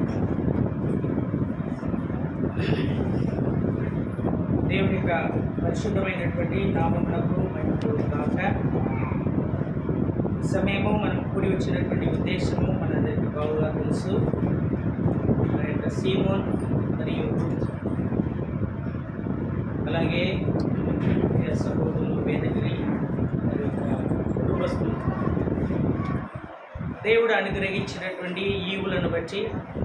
దేవుని యొక్క పరిశుద్ధమైనటువంటి నామమునకు మనకు కాక సమయము మనం కూడి వచ్చినటువంటి ఉద్దేశము మనందరికీ బాగుగా తెలుసు మన యొక్క సీమోన్ మరియు అలాగే ప్రియ సహోదరులు వేదగిరి మరి యొక్క కుటుంబస్తులు దేవుడు అనుగ్రహించినటువంటి ఈవులను బట్టి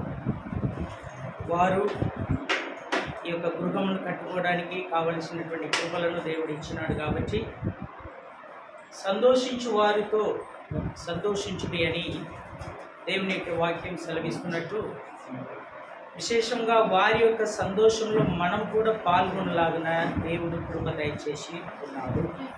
వారు ఈ యొక్క గృహమును కట్టుకోవడానికి కావలసినటువంటి కృపలను దేవుడు ఇచ్చినాడు కాబట్టి సంతోషించు వారితో సంతోషించుడి అని దేవుని యొక్క వాక్యం సెలవిస్తున్నట్టు విశేషంగా వారి యొక్క సంతోషంలో మనం కూడా పాల్గొనలాగున దేవుడు కృప దయచేసి ఉన్నాడు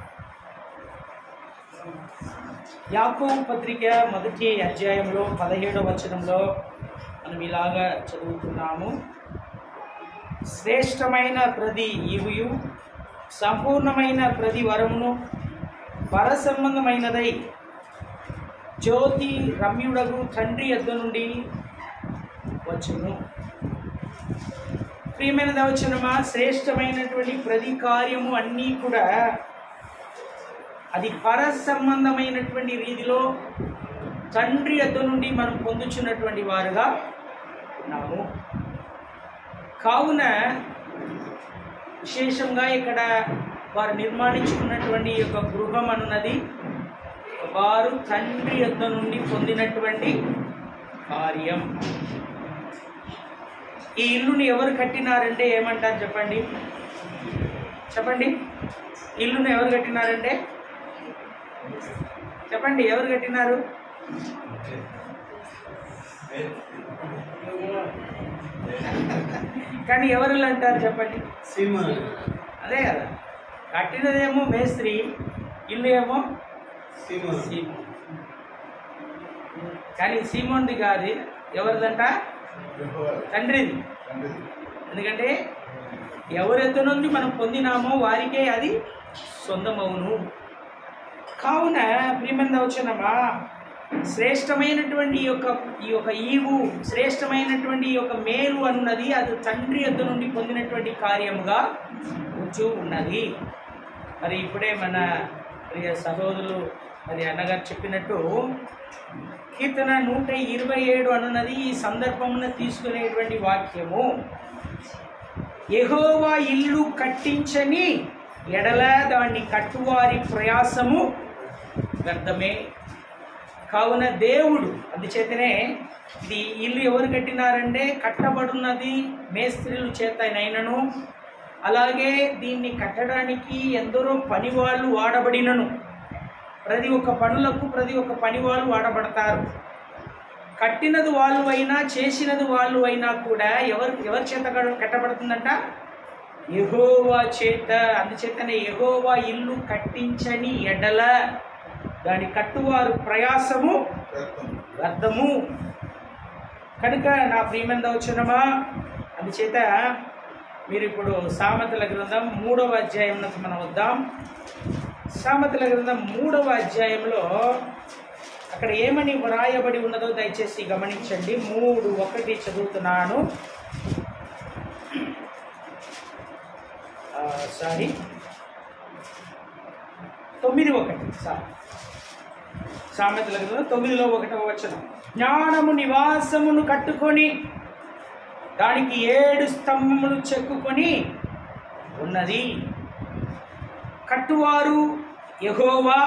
యాకోబు పత్రిక మొదటి అధ్యాయంలో పదిహేడవ వచనంలో మనం ఇలాగా చదువుతున్నాము శ్రేష్టమైన ప్రతి ఈవుయు సంపూర్ణమైన ప్రతి వరమును పర సంబంధమైనదై జ్యోతి రమ్యుడగు తండ్రి యొద్ద నుండి వచ్చును ప్రియమైన దవచనమా శ్రేష్టమైనటువంటి ప్రతి కార్యము అన్నీ కూడా అది పర సంబంధమైనటువంటి రీతిలో తండ్రి యొద్ద నుండి మనం పొందుచున్నటువంటి వారుగా ఉన్నాము కావున విశేషంగా ఇక్కడ వారు నిర్మాణించుకున్నటువంటి ఈ యొక్క గృహం అన్నది వారు తండ్రి యొద్ద నుండి పొందినటువంటి కార్యం ఈ ఇల్లుని ఎవరు కట్టినారంటే ఏమంటారు చెప్పండి చెప్పండి ఇల్లును ఎవరు కట్టినారంటే చెప్పండి ఎవరు కట్టినారు కానీ ఎవరు అంటారు చెప్పండి సీమన్ అదే కదా కట్టినదేమో మేస్త్రి ఇల్లు ఏమో సీమన్ సీమోన్ కానీ సీమోన్ది కాదు ఎవరిదంట తండ్రిది ఎందుకంటే ఎవరెత్త నుండి మనం పొందినామో వారికే అది సొంతమవును కావున ప్రియమంద వచ్చినమా శ్రేష్టమైనటువంటి ఈ యొక్క ఈ యొక్క ఈవు శ్రేష్టమైనటువంటి ఈ యొక్క మేలు అన్నది అది తండ్రి యొద్ద నుండి పొందినటువంటి కార్యముగా ఉంచు ఉన్నది మరి ఇప్పుడే మన ప్రియ సహోదరులు మరి అన్నగారు చెప్పినట్టు కీర్తన నూట ఇరవై ఏడు అనున్నది ఈ సందర్భమున తీసుకునేటువంటి వాక్యము యెహోవా ఇల్లు కట్టించని ఎడల దాన్ని కట్టువారి ప్రయాసము వ్యర్థమే కావున దేవుడు అందుచేతనే ఇది ఇల్లు ఎవరు కట్టినారంటే కట్టబడున్నది మేస్త్రీలు చేతనైనను అలాగే దీన్ని కట్టడానికి ఎందరో పనివాళ్ళు వాడబడినను ప్రతి ఒక్క పనులకు ప్రతి ఒక్క పని వాళ్ళు వాడబడతారు కట్టినది వాళ్ళు అయినా చేసినది వాళ్ళు అయినా కూడా ఎవరు ఎవరి చేత కడ- కట్టబడుతుందంట యెహోవా చేత అందుచేతనే యెహోవా ఇల్లు కట్టించని ఎడల దాని కట్టువారు ప్రయాసము వ్యర్థము కనుక నా ప్రియమంద వచ్చినమా అందుచేత మీరు ఇప్పుడు సామెతల గ్రంథం మూడవ అధ్యాయంలోకి మనం వద్దాం సామెతల గ్రంథం మూడవ అధ్యాయంలో అక్కడ ఏమని వ్రాయబడి ఉన్నదో దయచేసి గమనించండి మూడు ఒకటి చదువుతున్నాను ఆ, సారీ తొమ్మిది ఒకటి సారీ సామెతల గ్రంథం తొమ్మిదిలో ఒకటవ వచనం జ్ఞానము నివాసమును కట్టుకొని దానికి ఏడు స్తంభములు చెక్కుకొని ఉన్నది కట్టువారు యెహోవా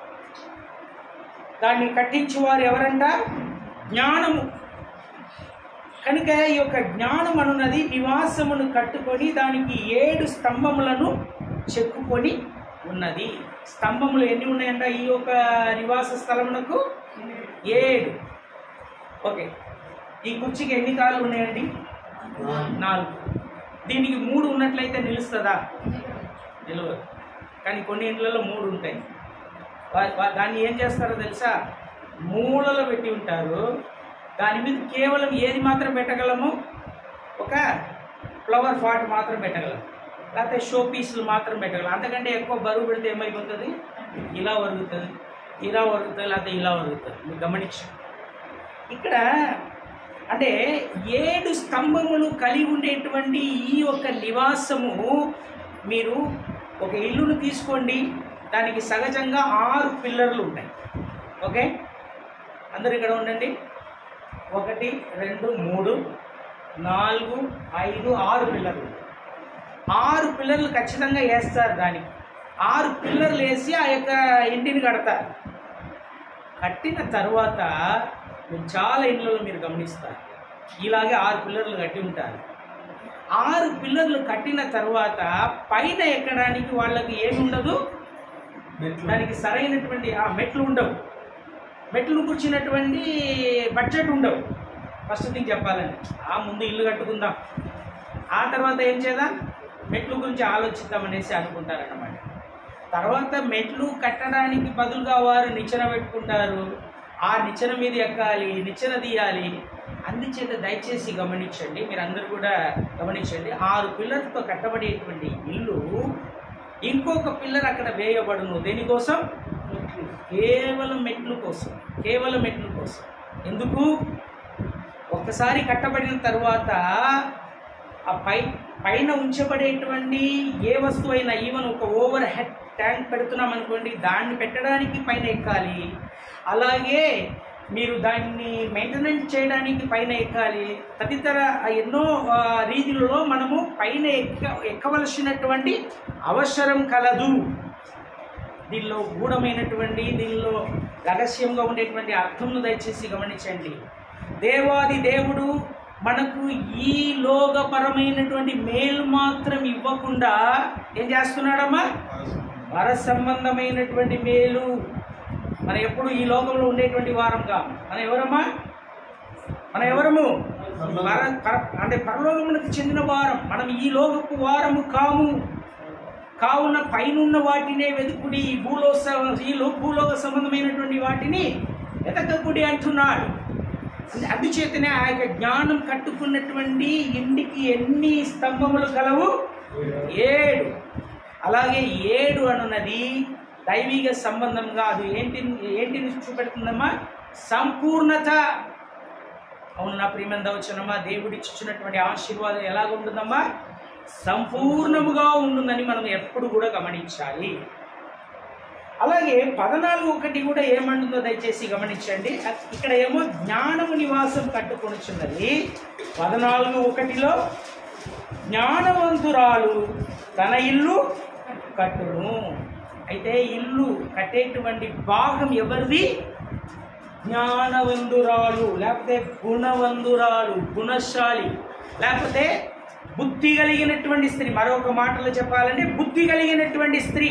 దాన్ని కట్టించువారు ఎవరంట జ్ఞానము కనుక ఈ యొక్క జ్ఞానం అనున్నది నివాసమును కట్టుకొని దానికి ఏడు స్తంభములను చెక్కుకొని ఉన్నది స్తంభములు ఎన్ని ఉన్నాయంట ఈ యొక్క నివాస స్థలమునకు ఏడు ఓకే ఈ కుర్చీకి ఎన్ని కాళ్ళు ఉన్నాయండి నాలుగు దీనికి మూడు ఉన్నట్లయితే నిలుస్తుందా నిలవదు కానీ కొన్ని ఇంట్లలో మూడు ఉంటాయి వా- వా- దాన్ని ఏం చేస్తారో తెలుసా మూలలో పెట్టి ఉంటారు దాని మీద కేవలం ఏది మాత్రం పెట్టగలము ఒక ఫ్లవర్ పాట్ మాత్రం పెట్టగలం లేకపోతే షో పీసులు మాత్రం పెట్టగలం అంతకంటే ఎక్కువ బరువు పెడితే ఏమైపోతుంది ఇలా వరుగుతుంది ఇలా వరుగుతుంది లేకపోతే ఇలా వరుగుతుంది మీరు గమనించు ఇక్కడ అంటే ఏడు స్తంభములు కలిగి ఉండేటువంటి ఈ యొక్క నివాసము మీరు ఒక ఇల్లును తీసుకోండి దానికి సహజంగా ఆరు పిల్లర్లు ఉంటాయి ఓకే అందరు ఇక్కడ ఉండండి ఒకటి రెండు మూడు నాలుగు ఐదు ఆరు పిల్లర్లు ఆరు పిల్లర్లు ఖచ్చితంగా వేస్తారు దానికి ఆరు పిల్లర్లు వేసి ఆ యొక్క ఇంటిని కడతారు కట్టిన తర్వాత మీరు చాలా ఇళ్ళలో మీరు గమనిస్తారు ఇలాగే ఆరు పిల్లర్లు కట్టి ఉంటారు ఆరు పిల్లర్లు కట్టిన తర్వాత పైన ఎక్కడానికి వాళ్ళకి ఏమి ఉండదు మెట్లు దానికి సరైనటువంటి ఆ మెట్లు ఉండవు మెట్లు కూర్చున్నటువంటి బడ్జెట్ ఉండవు ఫస్ట్ థింగ్ చెప్పాలండి ఆ ముందు ఇల్లు కట్టుకుందాం ఆ తర్వాత ఏం చేద్దాం మెట్లు గురించి ఆలోచిద్దాం అనేసి అనుకుంటారన్నమాట తర్వాత మెట్లు కట్టడానికి బదులుగా వారు నిచ్చెన పెట్టుకుంటారు ఆ నిచ్చెన మీద ఎక్కాలి నిచ్చెన తీయాలి అందుచేత దయచేసి గమనించండి మీరు అందరూ కూడా గమనించండి ఆరు పిల్లర్తో కట్టబడేటువంటి ఇల్లు ఇంకొక పిల్లర్ అక్కడ వేయబడును దేనికోసం కేవలం మెట్లు కోసం కేవలం మెట్లు కోసం ఎందుకు ఒక్కసారి కట్టబడిన తర్వాత ఆ పై పైన ఉంచబడేటువంటి ఏ వస్తువైనా ఈవెన్ ఒక ఓవర్ హెడ్ ట్యాంక్ పెడుతున్నాం అనుకోండి దాన్ని పెట్టడానికి పైన ఎక్కాలి అలాగే మీరు దాన్ని మెయింటెనెన్స్ చేయడానికి పైన ఎక్కాలి తదితర ఎన్నో ఆ, రీతిలో మనము పైన ఎక్క ఎక్కవలసినటువంటి అవసరం కలదు దీనిలో గూఢమైనటువంటి దీనిలో రహస్యంగా ఉండేటువంటి అర్థంను దయచేసి గమనించండి దేవాది దేవుడు మనకు ఈ లోకపరమైనటువంటి మేలు మాత్రం ఇవ్వకుండా ఏం చేస్తున్నాడమ్మా వర సంబంధమైనటువంటి మేలు మనం ఎప్పుడు ఈ లోకంలో ఉండేటువంటి వారం కాము మనం ఎవరమ్మా మనం ఎవరము వర పర- అంటే పరలోకమునకు చెందిన వారం మనం ఈ లోకపు వారము కాము కావున పైనున్న వాటినే వెతుకుడి ఈ భూలో ఈ లో- భూలోక సంబంధమైనటువంటి వాటిని వెతకకుడి అంటున్నాడు అందు- అందుచేతనే ఆ యొక్క జ్ఞానం కట్టుకున్నటువంటి ఇంటికి ఎన్ని స్తంభములు కలవు ఏడు అలాగే ఏడు అనున్నది దైవిక సంబంధంగా అది ఏంటి ఏంటిని చూపెడుతుందమ్మా సంపూర్ణత అవును నా ప్రియమంద వచ్చినమ్మా దేవుడి ఇచ్చినటువంటి ఆశీర్వాదం ఎలాగ ఉంటుందమ్మా సంపూర్ణముగా ఉంటుందని మనం ఎప్పుడు కూడా గమనించాలి అలాగే పద్నాలుగు ఒకటి కూడా ఏమంటుందో దయచేసి గమనించండి అ- ఇక్కడ ఏమో జ్ఞానము నివాసం కట్టుకొనిచున్నది పద్నాలుగు ఒకటిలో జ్ఞానవంతురాలు తన ఇల్లు కట్టును అయితే ఇల్లు కట్టేటువంటి భాగం ఎవరిది జ్ఞానవంతురాలు లేకపోతే గుణవంతురాలు గుణశాలి లేకపోతే బుద్ధి కలిగినటువంటి స్త్రీ మరొక మాటలో చెప్పాలంటే బుద్ధి కలిగినటువంటి స్త్రీ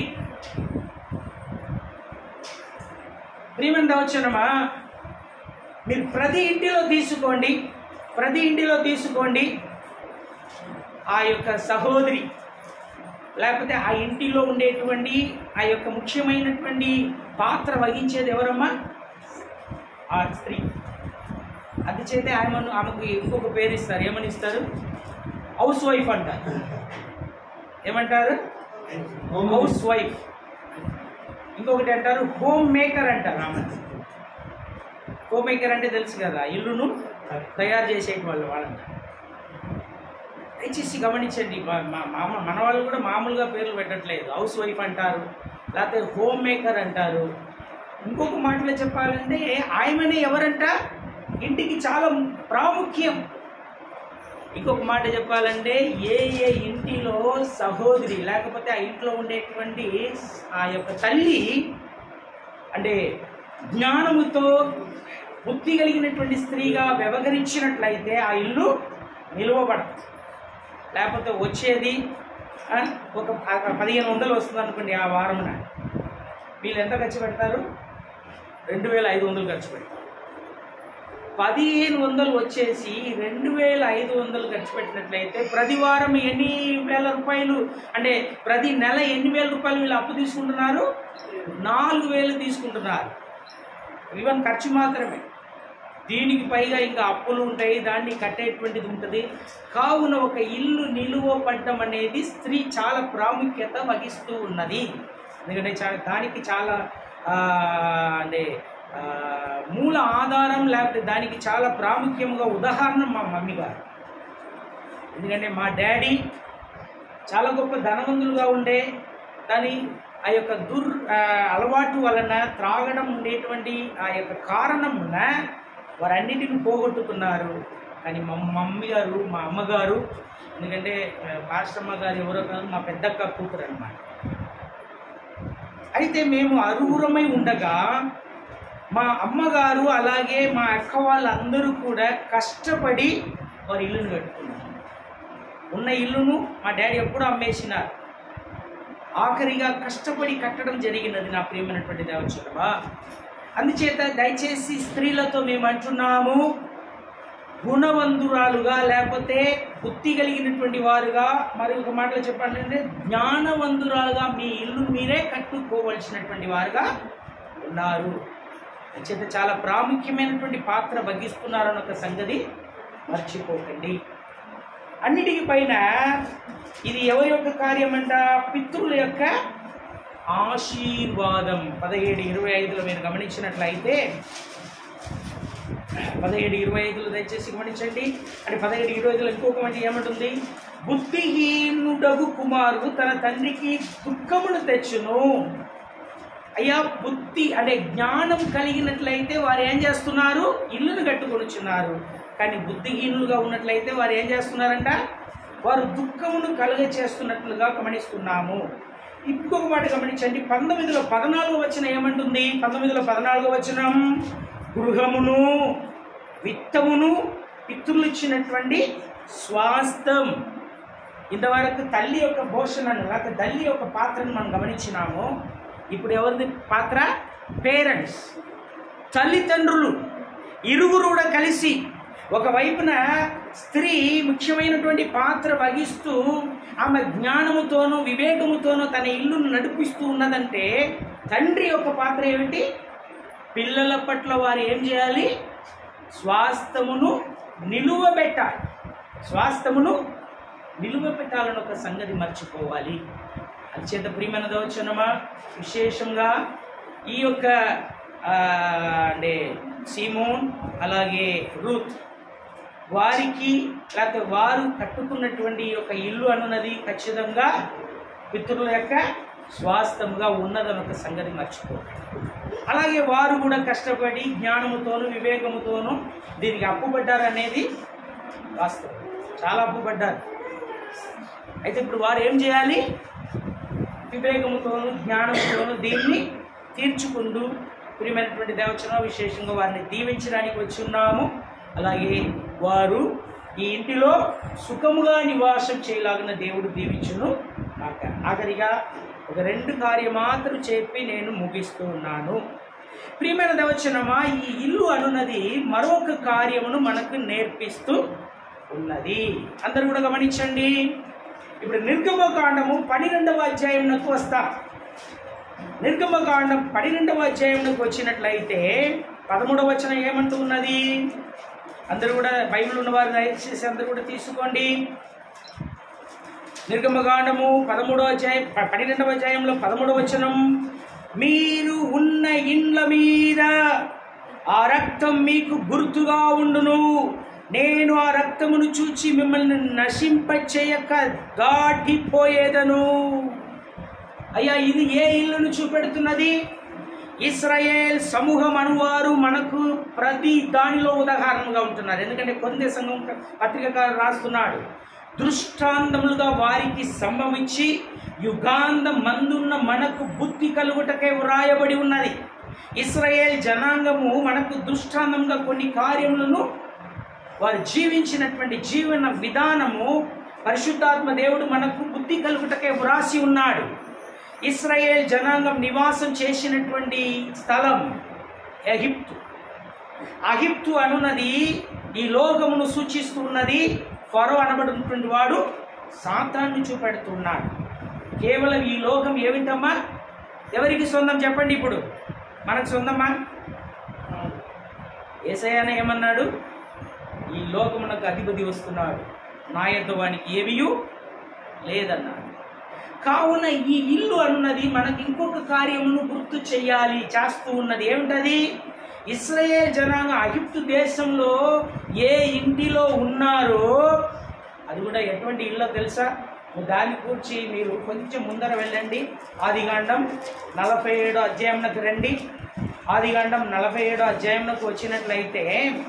ప్రియమైన దవచనమా మీరు ప్రతి ఇంటిలో తీసుకోండి ప్రతి ఇంటిలో తీసుకోండి ఆ యొక్క సహోదరి లేకపోతే ఆ ఇంటిలో ఉండేటువంటి ఆ యొక్క ముఖ్యమైనటువంటి పాత్ర వహించేది ఎవరమ్మా ఆ స్త్రీ అది చేతే ఆమెను ఆమెకు ఇంకొక పేరు ఇస్తారు ఏమని ఇస్తారు హౌస్ వైఫ్ అంటారు ఏమంటారు హౌస్ వైఫ్ ఇంకొకటి అంటారు హోమ్ మేకర్ అంటారు ఆమె హోమ్ మేకర్ అంటే తెలుసు కదా ఇల్లును తయారు చేసేటి వాళ్ళు వాళ్ళంటారు దయచేసి గమనించండి మా- మా- మామ మన వాళ్ళు కూడా మామూలుగా పేర్లు పెట్టట్లేదు హౌస్ వైఫ్ అంటారు లేకపోతే హోమ్ మేకర్ అంటారు ఇంకొక మాటలో చెప్పాలంటే ఆయమనే ఎవరంట ఇంటికి చాలా ప్రాముఖ్యం ఇంకొక మాట చెప్పాలంటే ఏ ఏ ఇంటిలో సహోదరి లేకపోతే ఆ ఇంట్లో ఉండేటువంటి ఆ యొక్క తల్లి అంటే జ్ఞానముతో బుద్ధి కలిగినటువంటి స్త్రీగా వ్యవహరించినట్లయితే ఆ ఇల్లు నిలువబడదు లేకపోతే వచ్చేది ఆ, ఒక ప- పదిహేను వందలు వస్తుంది అనుకోండి ఆ వారమున వీళ్ళు ఎంత ఖర్చు పెడతారు రెండు వేల ఐదు వందలు ఖర్చు పెడతారు పదిహేను వందలు వచ్చేసి రెండు వేల ఐదు వందలు ఖర్చు పెట్టినట్లయితే ప్రతి వారం ఎన్ని వేల రూపాయలు అంటే ప్రతి నెల ఎన్ని వేల రూపాయలు వీళ్ళు అప్పు తీసుకుంటున్నారు నాలుగు వేలు తీసుకుంటున్నారు ఈవెన్ ఖర్చు మాత్రమే దీనికి పైగా ఇంకా అప్పులు ఉంటాయి దాన్ని కట్టేటువంటిది ఉంటుంది కావున ఒక ఇల్లు నిలువ పడ్డం అనేది స్త్రీ చాలా ప్రాముఖ్యత వహిస్తూ ఉన్నది ఎందుకంటే చా దానికి చాలా ఆ, అంటే ఆ, మూల ఆధారం లేకపోతే దానికి చాలా ప్రాముఖ్యంగా ఉదాహరణ మా మమ్మీ గారు ఎందుకంటే మా డాడీ చాలా గొప్ప ధనవంతులుగా ఉండే కానీ ఆ యొక్క దుర్ ఆ, అలవాటు వలన త్రాగడం ఉండేటువంటి ఆ యొక్క కారణమున వారన్నిటిని పోగొట్టుకున్నారు కానీ మా మమ్మీ గారు మా అమ్మగారు ఎందుకంటే ఆ, పాస్టమ్మ గారు ఎవరో కాదు మా పెద్దక్క కూతురు అనమాట అయితే మేము అర్హురమై ఉండగా మా అమ్మగారు అలాగే మా అక్క వాళ్ళందరూ కూడా కష్టపడి వారి ఇల్లును కట్టుకున్నారు ఉన్న ఇల్లును మా డాడీ ఎప్పుడూ అమ్మేసినారు ఆఖరిగా కష్టపడి కట్టడం జరిగినది నా ప్రియమైనటువంటి దేవచరవా అందుచేత దయచేసి స్త్రీలతో మేము అంటున్నాము గుణవంతురాలుగా లేకపోతే బుద్ధి కలిగినటువంటి వారుగా మరి ఒక మాటలో చెప్పాలంటే జ్ఞానవంతురాలుగా మీ ఇల్లు మీరే కట్టుకోవలసినటువంటి వారుగా ఉన్నారు చేత చాలా ప్రాముఖ్యమైనటువంటి పాత్ర వహిస్తున్నారన్న ఒక సంగతి మర్చిపోకండి అన్నిటికి పైన ఇది ఎవరి యొక్క కార్యం అంట పితృల యొక్క ఆశీర్వాదం పదిహేడు ఇరవై ఐదులో మీరు గమనించినట్లయితే పదిహేడు ఇరవై ఐదులో దయచేసి గమనించండి అంటే పదిహేడు ఇరవై ఐదులో ఇంకొక మంచి ఏమంటుంది బుద్ధిహీనుడగు కుమారుడు తన తండ్రికి దుఃఖమును తెచ్చును అయ్యా బుద్ధి అంటే జ్ఞానం కలిగినట్లయితే వారు ఏం చేస్తున్నారు ఇల్లును కట్టుకొనుచున్నారు కానీ బుద్ధిహీనులుగా ఉన్నట్లయితే వారు ఏం చేస్తున్నారంట వారు దుఃఖమును కలుగ చేస్తున్నట్లుగా గమనిస్తున్నాము ఇంకొక మాట గమనించండి పంతొమ్మిదిలో పద్నాలుగు వచ్చిన ఏమంటుంది పంతొమ్మిదిలో పద్నాలుగు వచనం గృహమును విత్తమును పితృలు ఇచ్చినటువంటి స్వాస్థం ఇంతవరకు తల్లి యొక్క పోషణను లేకపోతే తల్లి యొక్క పాత్రను మనం గమనించినాము ఇప్పుడు ఎవరిది పాత్ర పేరెంట్స్ తల్లిదండ్రులు ఇరువురు కూడా కలిసి ఒకవైపున స్త్రీ ముఖ్యమైనటువంటి పాత్ర వహిస్తూ ఆమె జ్ఞానముతోనూ వివేకముతోనూ తన ఇల్లును నడిపిస్తూ ఉన్నదంటే తండ్రి యొక్క పాత్ర ఏమిటి పిల్లల పట్ల వారు ఏం చేయాలి స్వాస్థమును నిలువబెట్టాలి స్వాస్థమును నిలువ పెట్టాలని ఒక సంగతి మర్చిపోవాలి అత్యంత ప్రియమైన దోచనమా విశేషంగా ఈ యొక్క ఆ, అంటే సీమోన్ అలాగే రూత్ వారికి లేకపోతే వారు కట్టుకున్నటువంటి ఈ యొక్క ఇల్లు అనున్నది ఖచ్చితంగా పితృల యొక్క స్వాస్థంగా ఉన్నదని ఒక సంగతి మర్చిపోకండి అలాగే వారు కూడా కష్టపడి జ్ఞానముతోనూ వివేకముతోనూ దీనికి అప్పుపడ్డారు అనేది వాస్తవం చాలా అప్పుపడ్డారు అయితే ఇప్పుడు వారు ఏం చేయాలి వివేకముతోనూ జ్ఞానముతోనూ దీన్ని తీర్చుకుంటూ ప్రియమైనటువంటి దేవచన విశేషంగా వారిని దీవించడానికి వచ్చి ఉన్నాము అలాగే వారు ఈ ఇంటిలో సుఖముగా నివాసం చేయలాగిన దేవుడు దీవించును కాక ఆఖరిగా ఒక రెండు కార్యం మాత్రం చెప్పి నేను ముగిస్తూ ఉన్నాను ప్రియమైన దేవచనమా ఈ ఇల్లు అనున్నది మరొక కార్యమును మనకు నేర్పిస్తూ ఉన్నది అందరూ కూడా గమనించండి ఇప్పుడు నిర్గమకాండము పనిరెండవ అధ్యాయంలోకి వస్తాం నిర్గమకాండం పనిరెండవ అధ్యాయంలోకి వచ్చినట్లయితే పదమూడవ వచనం ఏమంటూ ఉన్నది అందరూ కూడా బైబిల్ ఉన్నవారు దయచేసి అందరూ కూడా తీసుకోండి నిర్గమకాండము పదమూడవ అధ్యాయం ప- పన్నెండవ అధ్యాయంలో పదమూడవ వచనం మీరు ఉన్న ఇండ్ల మీద ఆ రక్తం మీకు గుర్తుగా ఉండును నేను ఆ రక్తమును చూచి మిమ్మల్ని నశింపచేయక దాటిపోయేదను అయ్యా ఇది ఏ ఇల్లును చూపెడుతున్నది ఇస్రాయేల్ సమూహం అనువారు మనకు ప్రతి దానిలో ఉదాహరణగా ఉంటున్నారు ఎందుకంటే కొందే సంఘం పత్రికకారు రాస్తున్నాడు దృష్టాంతములుగా వారికి సంభవించి యుగాంతం మందున్న మనకు బుద్ధి కలుగుటకై వ్రాయబడి ఉన్నది ఇస్రాయేల్ జనాంగము మనకు దృష్టాంతంగా కొన్ని కార్యములను వారు జీవించినటువంటి జీవన విధానము పరిశుద్ధాత్మ దేవుడు మనకు బుద్ధి కలుగుటకే వ్రాసి ఉన్నాడు ఇస్రాయేల్ జనాంగం నివాసం చేసినటువంటి స్థలం ఎగిప్తు అగిప్తు అనున్నది ఈ లోకమును సూచిస్తూ ఉన్నది ఫరో అనబడినటువంటి వాడు సాతాన్ని చూపెడుతున్నాడు కేవలం ఈ లోకం ఏమిటమ్మా ఎవరికి సొంతం చెప్పండి ఇప్పుడు మనకు సొంతమా ఏసయ్యన ఏమన్నాడు ఈ లోకమునకు అధిపతి వస్తున్నాడు నా యొద్ద వానికి ఏమియు లేదన్నాడు కావున ఈ ఇల్లు అన్నది మనకి ఇంకొక కార్యమును గుర్తు చేయాలి చేస్తూ ఉన్నది ఏమిటది ఇస్రాయేల్ జనాంగం అగిప్తు దేశంలో ఏ ఇంటిలో ఉన్నారో అది కూడా ఎటువంటి ఇల్లు తెలుసా దాని కూర్చి మీరు కొంచెం ముందర వెళ్ళండి ఆదిగాండం నలభై ఏడో అధ్యాయంలోకి రండి ఆదిగాండం నలభై ఏడో అధ్యాయంలోకి వచ్చినట్లయితే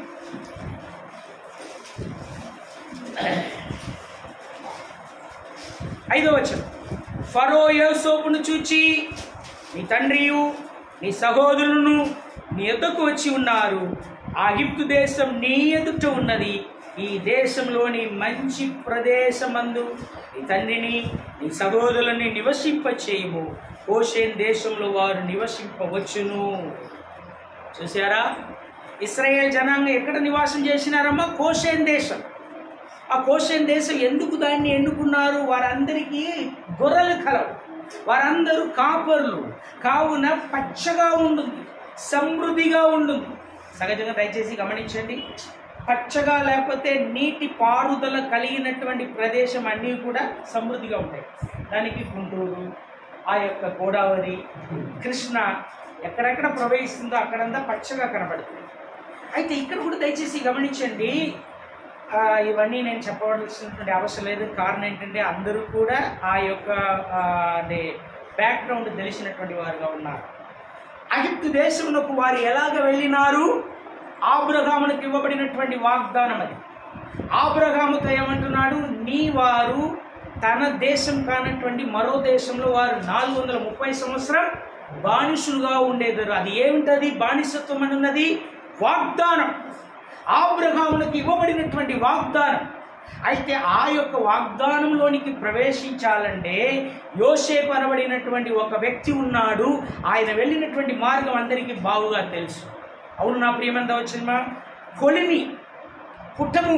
ఐదో వచనం ఫరో యోసోపును చూచి నీ తండ్రియు నీ సహోదరులను నీ ఎద్దకు వచ్చి ఉన్నారు ఆ గిప్తు దేశం నీ ఎదుట ఉన్నది ఈ దేశంలోని మంచి ప్రదేశమందు నీ తండ్రిని నీ సహోదరులని నివసింపచేయము ఓషేన్ దేశంలో వారు నివసింపవచ్చును చూసారా ఇస్రాయేల్ జనాంగం ఎక్కడ నివాసం చేసినారమ్మా కోషేన్ దేశం ఆ కోషన్ దేశం ఎందుకు దాన్ని ఎన్నుకున్నారు వారందరికీ గొర్రెలు కలవు వారందరూ కాపర్లు కావున పచ్చగా ఉంటుంది సమృద్ధిగా ఉంటుంది సహజంగా దయచేసి గమనించండి పచ్చగా లేకపోతే నీటి పారుదల కలిగినటువంటి ప్రదేశం అన్నీ కూడా సమృద్ధిగా ఉంటాయి దానికి గుంటూరు ఆ యొక్క గోదావరి కృష్ణ ఎక్కడెక్కడ ప్రవహిస్తుందో అక్కడంతా పచ్చగా కనబడుతుంది అయితే ఇక్కడ కూడా దయచేసి గమనించండి ఆ, ఇవన్నీ నేను చెప్పవలసినటువంటి అవసరం లేదు కారణం ఏంటంటే అందరూ కూడా ఆ యొక్క ఆ, అంటే బ్యాక్గ్రౌండ్ తెలిసినటువంటి వారుగా ఉన్నారు అగిప్తు దేశంలోకి వారు ఎలాగ వెళ్ళినారు ఆబ్రహామునికి ఇవ్వబడినటువంటి వాగ్దానం అది ఆబ్రహాముతో ఏమంటున్నాడు నీ వారు తన దేశం కానటువంటి మరో దేశంలో వారు నాలుగు వందల ముప్పై సంవత్సరం బానిసులుగా ఉండేదారు అది ఏమిటది బానిసత్వం అని ఉన్నది వాగ్దానం ఆబ్రహామునికి ఇవ్వబడినటువంటి వాగ్దానం అయితే ఆ యొక్క వాగ్దానంలోనికి ప్రవేశించాలంటే యోసేపు అనబడినటువంటి ఒక వ్యక్తి ఉన్నాడు ఆయన వెళ్ళినటువంటి మార్గం అందరికీ బాగుగా తెలుసు అవును నా ప్రియమంత వచ్చిన కొలిమి పుట్టము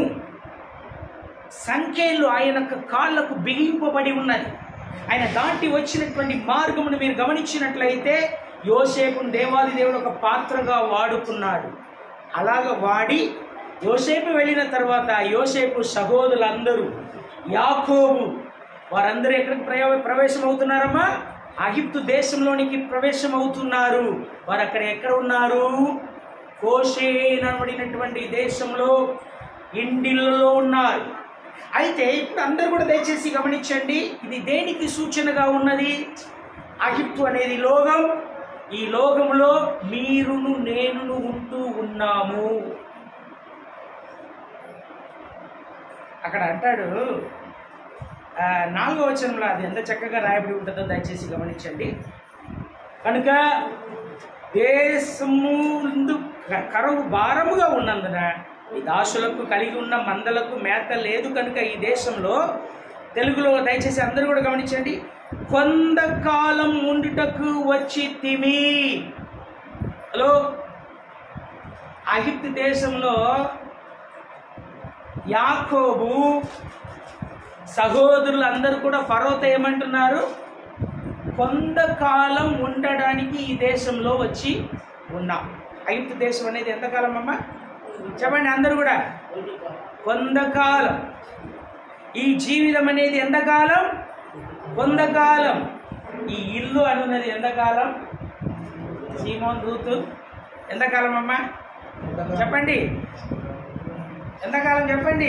సంఖ్యలు ఆయన యొక్క కాళ్ళకు బిగింపబడి ఉన్నది ఆయన దాటి వచ్చినటువంటి మార్గమును మీరు గమనించినట్లయితే యోసేపును దేవాది దేవుడు ఒక పాత్రగా వాడుకున్నాడు అలాగ వాడి యోసేపు వెళ్ళిన తర్వాత యోసేపు సహోదరులందరూ యాకోబు వారందరూ ఎక్కడికి ప్రయో ప్రవేశం అవుతున్నారమ్మా అగిప్తు దేశంలోనికి ప్రవేశం అవుతున్నారు వారు అక్కడ ఎక్కడ ఉన్నారు కోషేన్ అనబడినటువంటి దేశంలో ఇండిల్లో ఉన్నారు అయితే ఇప్పుడు అందరూ కూడా దయచేసి గమనించండి ఇది దేనికి సూచనగా ఉన్నది అగిప్తు అనేది లోకం ఈ లోకంలో మీరును నేనును ఉంటూ ఉన్నాము అక్కడ అంటాడు ఆ, నాలుగో వచనంలో అది ఎంత చక్కగా రాయబడి ఉంటుందో దయచేసి గమనించండి కనుక దేశము కరువు భారముగా ఉన్నందున ఈ దాసులకు కలిగి ఉన్న మందలకు మేత లేదు కనుక ఈ దేశంలో తెలుగులో దయచేసి అందరూ కూడా గమనించండి కొంతకాలం ఉండుటకు వచ్చి తిమి హలో అగిప్తు దేశంలో యాకోబు సహోదరులు అందరూ కూడా ఫరోతో ఏమంటున్నారు కొంతకాలం ఉండడానికి ఈ దేశంలో వచ్చి ఉన్నాం ఐదు దేశం అనేది ఎంతకాలం అమ్మా చెప్పండి అందరూ కూడా కొంతకాలం ఈ జీవితం అనేది ఎంతకాలం కొంతకాలం ఈ ఇల్లు అనున్నది ఎంతకాలం సీమోన్ రూతు ఎంతకాలం అమ్మా చెప్పండి ఎంతకాలం చెప్పండి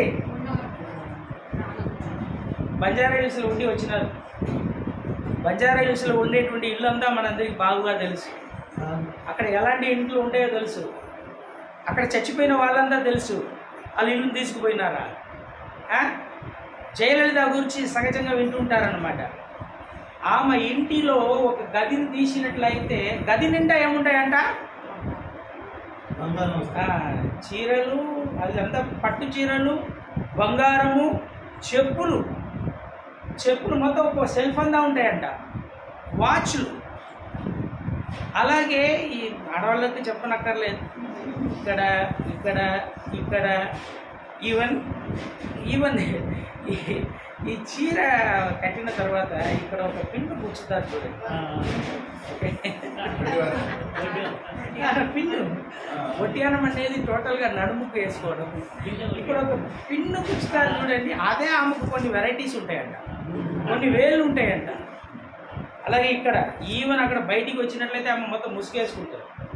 బంజారా హిల్స్లో ఉండి వచ్చినారు బంజారా హిల్స్లో ఉండేటువంటి ఇల్లు అంతా మనందరికి బాగుగా తెలుసు అక్కడ ఎలాంటి ఇంట్లో ఉంటాయో తెలుసు అక్కడ చచ్చిపోయిన వాళ్ళంతా తెలుసు వాళ్ళ ఇల్లుని తీసుకుపోయినారా ఆ? జయలలిత గురించి సహజంగా వింటుంటారనమాట ఆమె ఇంటిలో ఒక గదిని తీసినట్లయితే గది నిండా ఏముంటాయంట బంగారం ఆ, చీరలు అదంతా పట్టు చీరలు బంగారము చెప్పులు చెప్పులు మొత్తం ఒక సెల్ఫ్ అంతా ఉంటాయంట వాచ్లు అలాగే ఈ ఆడవాళ్ళకి చెప్పనక్కర్లేదు ఇక్కడ ఇక్కడ ఇక్కడ ఈవెన్ ఈవెన్ ఈ- ఈ చీర కట్టిన తర్వాత ఇక్కడ ఒక పిన్ను పుచ్చుతారు చూడండి ఆ, పిన్ను ఒడ్యానం అనేది టోటల్గా నడుముకు వేసుకోవడం ఇక్కడ ఒక పిన్ను పుచ్చుతారు చూడండి అదే ఆమెకు కొన్ని వెరైటీస్ ఉంటాయంట కొన్ని వేలు ఉంటాయంట అలాగే ఇక్కడ ఈవెన్ అక్కడ బయటికి వచ్చినట్లయితే ఆమె మొత్తం ముసుగేసుకుంటారు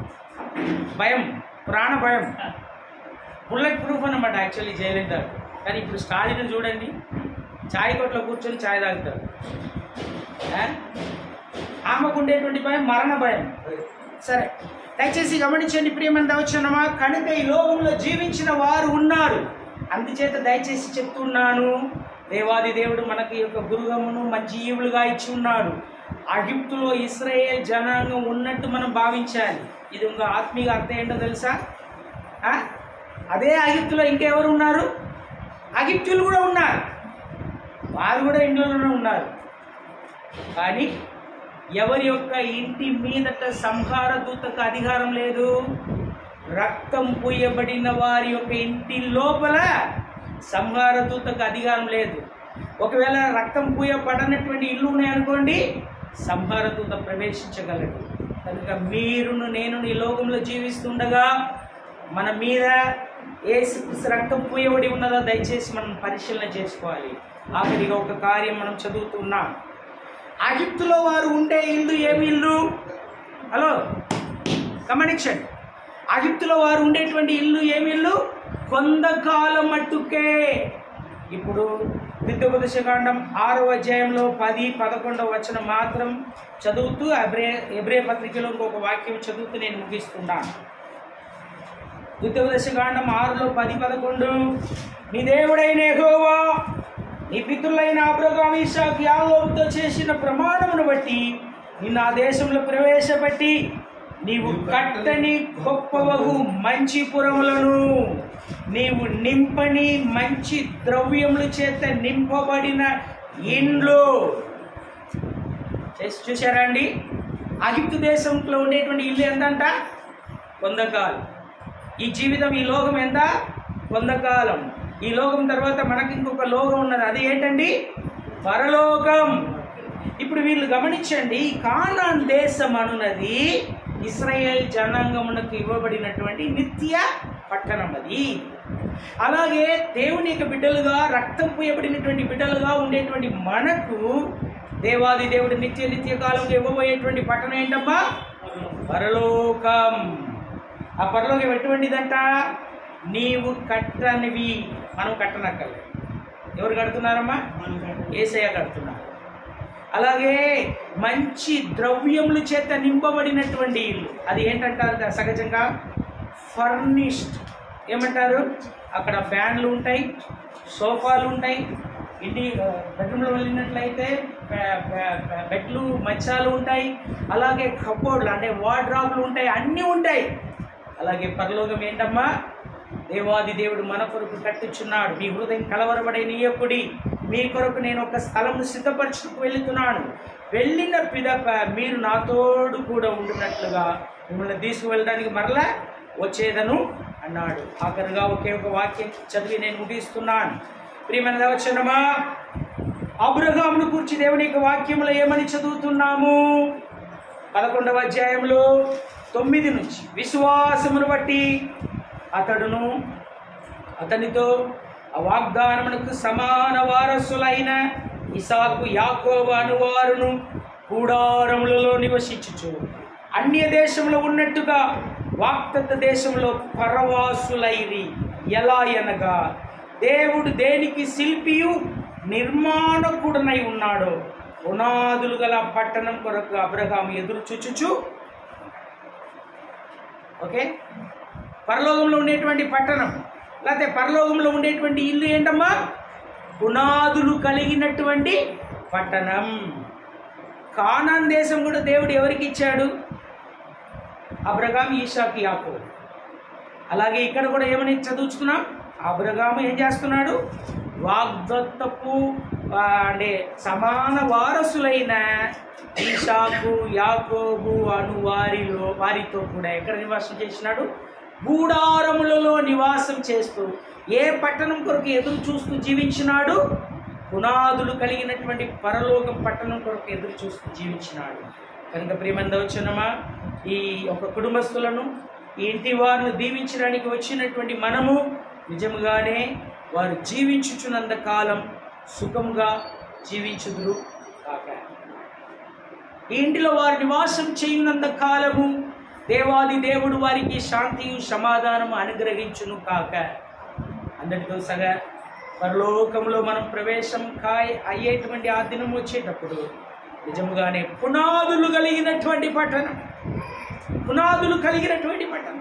భయం ప్రాణ భయం బుల్లెట్ ప్రూఫ్ అన్నమాట యాక్చువల్లీ జయలలిత కానీ ఇప్పుడు స్టాలిన్ చూడండి చాయ్ కొట్లో కూర్చొని చాయ్ తాగుతారు ఆ? ఆమెకు ఉండేటువంటి భయం మరణ భయం సరే దయచేసి గమనించండి ప్రియమైన దవచనమా కనుక ఈ లోకంలో జీవించిన వారు ఉన్నారు అందుచేత దయచేసి చెప్తున్నాను దేవాది దేవుడు మనకి ఈ యొక్క గురుగమును మంచి ఈవులుగా ఇచ్చి ఉన్నాడు అగిప్తులో ఇస్రాయేల్ జనాంగం ఉన్నట్టు మనం భావించాలి ఇది ఇంకా ఆత్మీయ అర్థం ఏంటో తెలుసా ఆ? అదే అగిప్తులో ఇంకెవరు ఉన్నారు అగిప్తులు కూడా ఉన్నారు వారు కూడా ఇంట్లోనే ఉన్నారు కానీ ఎవరి యొక్క ఇంటి మీదట సంహార దూతకు అధికారం లేదు రక్తం పూయబడిన వారి యొక్క ఇంటి లోపల సంహార దూతకు అధికారం లేదు ఒకవేళ రక్తం పూయబడనటువంటి ఇల్లు ఉన్నాయనుకోండి సంహార దూత ప్రవేశించగలడు కనుక మీరును నేను ఈ లోకంలో జీవిస్తుండగా మన మీద ఏ రక్తం పూయబడి ఉన్నదో దయచేసి మనం పరిశీలన చేసుకోవాలి ఆఖరిగా ఒక కార్యం మనం చదువుతున్నాం అగిప్తులో వారు ఉండే ఇల్లు ఏమి ఇల్లు హలో గమనించండి అగిప్తులో వారు ఉండేటువంటి ఇల్లు ఏమి ఇల్లు కొంతకాలం మట్టుకే ఇప్పుడు ద్వితోపదశకాండం ఆరో అధ్యాయంలో పది పదకొండవ వచనం మాత్రం చదువుతూ అబ్రే ఎబ్రే పత్రికలో ఇంకొక వాక్యం చదువుతూ నేను ముగిస్తున్నాను ద్వితోపదశకాండం ఆరులో పది పదకొండు నీ దేవుడైన యెహోవా నీ పితృలైన అబ్రహాం ఇషాక్ యాకోబుతో చేసిన ప్రమాణమును బట్టి నిన్ను ఆ దేశంలో ప్రవేశపెట్టి నీవు కట్టని గొప్పవగు మంచి పురములను నీవు నింపని మంచి ద్రవ్యముల చేత నింపబడిన ఇండ్లు చేసి చూసారా అండి అగిప్తు దేశంలో ఉండేటువంటి ఇల్లు ఎంతంట కొందకాలం ఈ జీవితం ఈ లోకం ఎంత కొందకాలం ఈ లోకం తర్వాత మనకి ఇంకొక లోకం ఉన్నది అది ఏంటండి పరలోకం ఇప్పుడు వీళ్ళు గమనించండి ఈ కానాన్ దేశం అనున్నది ఇస్రాయేల్ జనాంగమునకు ఇవ్వబడినటువంటి నిత్య పట్టణం అది అలాగే దేవుని యొక్క బిడ్డలుగా రక్తం పూయబడినటువంటి బిడ్డలుగా ఉండేటువంటి మనకు దేవాది దేవుడు నిత్య నిత్య కాలంలో ఇవ్వబోయేటువంటి పట్టణం ఏంటమ్మా పరలోకం ఆ పరలోకం ఎటువంటిదంట నీవు కట్టనివి మనం కట్టనక్కర్లేదు ఎవరు కడుతున్నారమ్మా ఏసయ్య కడుతున్నారు అలాగే మంచి ద్రవ్యముల చేత నింపబడినటువంటి ఇల్లు అది ఏంటంటారు దా- సహజంగా ఫర్నిష్డ్ ఏమంటారు అక్కడ ఫ్యాన్లు ఉంటాయి సోఫాలు ఉంటాయి ఇంటి ఆ, బెడ్రూమ్లో వెళ్ళినట్లయితే బె- బె- బె- బెడ్లు మంచాలు ఉంటాయి అలాగే కబోర్డ్లు అంటే వార్డ్రాప్లు ఉంటాయి అన్నీ ఉంటాయి అలాగే పరలోకం ఏంటమ్మా దేవాది దేవుడు మన కొరకు కట్టుచున్నాడు మీ హృదయం కలవరబడే నీయకుడి మీ కొరకు నేను ఒక స్థలము సిద్ధపరచుకు వెళుతున్నాను వెళ్ళిన పిదప మీరు నాతోడు కూడా ఉండునట్లుగా మిమ్మల్ని తీసుకువెళ్ళడానికి మరలా వచ్చేదను అన్నాడు ఆఖరిగా ఒకే ఒక వాక్యం చదివి నేను ముగిస్తున్నాను ప్రియమైన దవచనమా అబ్రహామును కూర్చి దేవుని యొక్క వాక్యములో ఏమని చదువుతున్నాము పదకొండవ అధ్యాయంలో తొమ్మిది నుంచి విశ్వాసమును బట్టి అతడును అతనితో ఆ వాగ్దానమునకు సమాన వారసులైన ఇసాకు యాకోబు అనువారును కూడారములలో నివసించుచు అన్య దేశంలో ఉన్నట్టుగా వాక్తత్వ దేశంలో పరవాసులైరి ఎలా అనగా దేవుడు దేనికి శిల్పియు నిర్మాణకుడనై ఉన్నాడో పునాదులు గల పట్టణం కొరకు అబ్రహాం ఎదురు చూచుచు ఓకే పరలోకంలో ఉండేటువంటి పట్టణం లేకపోతే పరలోకంలో ఉండేటువంటి ఇల్లు ఏంటమ్మా పునాదులు కలిగినటువంటి పట్టణం కానాన్ దేశం కూడా దేవుడు ఎవరికి ఇచ్చాడు అబ్రగాం ఈషాకి యాకో అలాగే ఇక్కడ కూడా ఏమని చదువుతున్నాం అబ్రగాము ఏం చేస్తున్నాడు వాగ్దత్తపు ఆ, అంటే సమాన వారసులైన ఈషాకు యాకోబు అను వారిలో వారితో కూడా ఎక్కడ నివాసం చేసినాడు గూడారములలో నివాసం చేస్తూ ఏ పట్టణం కొరకు ఎదురు చూస్తూ జీవించినాడు పునాదులు కలిగినటువంటి పరలోక పట్టణం కొరకు ఎదురు చూస్తూ జీవించినాడు కనుక ప్రియమందవచనమా ఈ ఒక కుటుంబస్తులను ఈ ఇంటి వారిని దీవించడానికి వచ్చినటువంటి మనము నిజముగానే వారు జీవించుచున్నంత కాలం సుఖంగా జీవించుదురు కాక ఈ ఇంటిలో వారు నివాసం చేయనంత కాలము దేవాది దేవుడు వారికి శాంతియు సమాధానము అనుగ్రహించును కాక అందరితో సగా పరలోకంలో మనం ప్రవేశం కాయ అయ్యేటువంటి ఆ దినం వచ్చేటప్పుడు నిజముగానే పునాదులు కలిగినటువంటి పట్టణం పునాదులు కలిగినటువంటి పట్టణం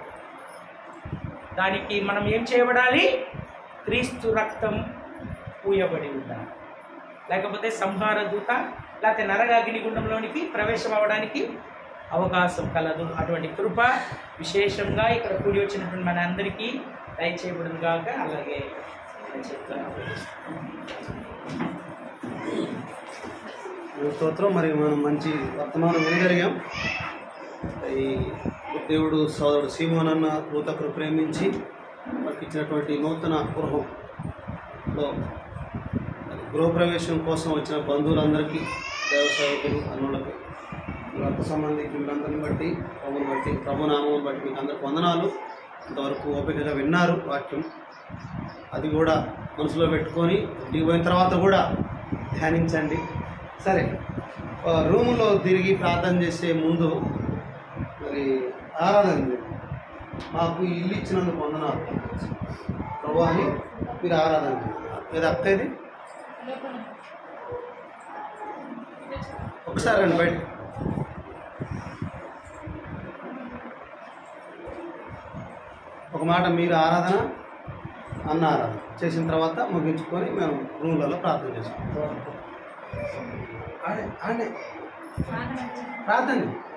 దానికి మనం ఏం చేయబడాలి క్రీస్తు రక్తం పూయబడి ఉండాలి లేకపోతే సంహార దూత లేకపోతే నరగాగ్నిగుండంలోనికి ప్రవేశం అవ్వడానికి అవకాశం కలదు అటువంటి కృప విశేషంగా ఇక్కడ కూడి వచ్చినటువంటి మన అందరికీ దయచేయబడును కాక అలాగే నేను చెప్తాను స్తోత్రం మరి మనం మంచి వర్తమానం వినగలిగాం ఈ దేవుడు సోదరుడు సీమోనన్న రూతకును ప్రేమించి మనకి ఇచ్చినటువంటి నూతన గృహంలో మరి గృహప్రవేశం కోసం వచ్చిన బంధువులందరికీ దేవ సేవకులు అన్నులకి రక్త సంబంధికులందరిని బట్టి ప్రభుని బట్టి ప్రభునామం బట్టి మీకు అందరికి వందనాలు ఇంతవరకు ఓపికగా విన్నారు వాక్యం అది కూడా మనసులో పెట్టుకొని ఇంటికి పోయిన తర్వాత కూడా ధ్యానించండి సరే ఆ, రూములో తిరిగి ప్రార్థన చేసే ముందు మరి ఆరాధన చేయండి. మాకు ఈ ఇల్లు ఇచ్చినందుకు వందనాలు ప్రభు అని మీరు ఆరాధన చేయండి. ఏది అక్కేది ఒకసారి రండి బయట ఒక మాట మీరు ఆరాధన అన్న ఆరాధన చేసిన తర్వాత ముగించుకొని మేము రూమ్లలో ప్రార్థన చేసుకుంటాం ఆడే ఆడే ప్రార్థన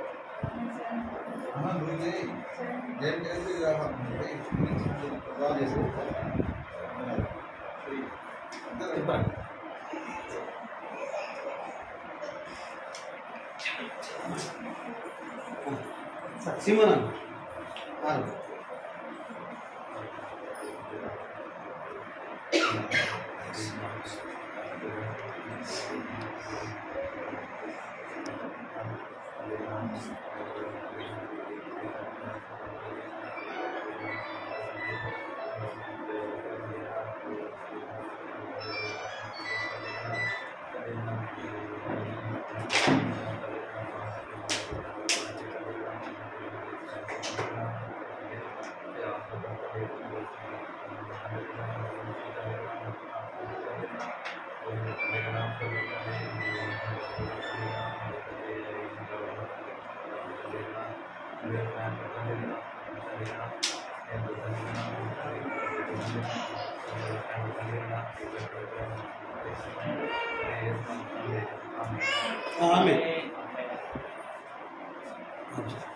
బాగా చేశారు. చెప్పండి. సిమోనా ఆరు ఆమె